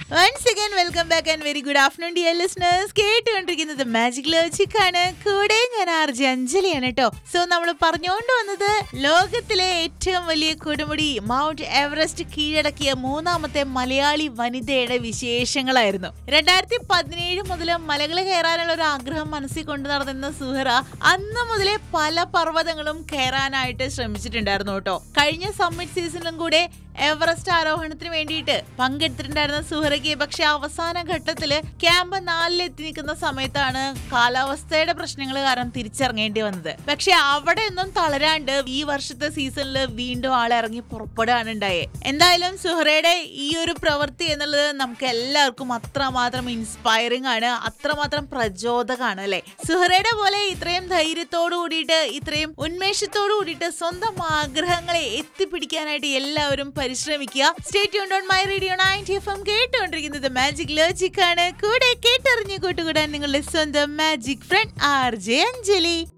once again welcome back and very good afternoon dear listeners കേട്ടുകൊണ്ടിരിക്കുന്നത് magic logic ആണ് കൂടെ ഞാൻ ആർജി അഞ്ജലിയാണ് കേട്ടോ സോ നമ്മൾ പറഞ്ഞുകൊണ്ട് വന്നത് ലോകത്തിലെ ഏറ്റവും വലിയ കൊടുമുടി മൗണ്ട് എവറസ്റ്റ് കീഴടക്കിയ മൂന്നാമത്തെ മലയാളി വനിതയുടെ വിശേഷങ്ങളായിരുന്നു രണ്ടായിരത്തി പതിനേഴ് മുതൽ മലകൾ കയറാനുള്ള ഒരു ആഗ്രഹം മനസ്സിൽ കൊണ്ടു നടന്നിരുന്ന സുഹറ അന്ന് മുതലേ പല പർവ്വതങ്ങളും കയറാനായിട്ട് ശ്രമിച്ചിട്ടുണ്ടായിരുന്നു കേട്ടോ കഴിഞ്ഞ സമ്മിറ്റ് സീസണിലും കൂടെ എവറസ്റ്റ് ആരോഹണത്തിന് വേണ്ടിയിട്ട് പങ്കെടുത്തിട്ടുണ്ടായിരുന്ന സുഹറയ്ക്ക് പക്ഷെ അവസാന ഘട്ടത്തില് ക്യാമ്പ് നാലിൽ എത്തി നിൽക്കുന്ന സമയത്താണ് കാലാവസ്ഥയുടെ പ്രശ്നങ്ങൾ കാരണം തിരിച്ചിറങ്ങേണ്ടി വന്നത് പക്ഷെ അവിടെ ഒന്നും തളരാണ്ട് ഈ വർഷത്തെ സീസണിൽ വീണ്ടും ആളിറങ്ങി പുറപ്പെടുകയാണ് ഉണ്ടായേ എന്തായാലും സുഹറയുടെ ഈ ഒരു പ്രവൃത്തി എന്നുള്ളത് നമുക്ക് എല്ലാവർക്കും അത്രമാത്രം ഇൻസ്പയറിംഗ് ആണ് അത്രമാത്രം പ്രചോദകമാണ് അല്ലെ സുഹറയുടെ പോലെ ഇത്രയും ധൈര്യത്തോടു കൂടിയിട്ട് ഇത്രയും ഉന്മേഷത്തോടു കൂടിയിട്ട് സ്വന്തം ആഗ്രഹങ്ങളെ എത്തിപ്പിടിക്കാനായിട്ട് എല്ലാവരും പരിശ്രമിക്കുക state on my radio ninety F M കേട്ടുകൊണ്ടിരിക്കുന്നത് മാജിക് ലോജിക് ആണ് കൂടെ കേട്ടറിഞ്ഞ് കൂട്ടുകൂടാൻ നിങ്ങളുടെ സ്വന്തം magic friend R J Anjali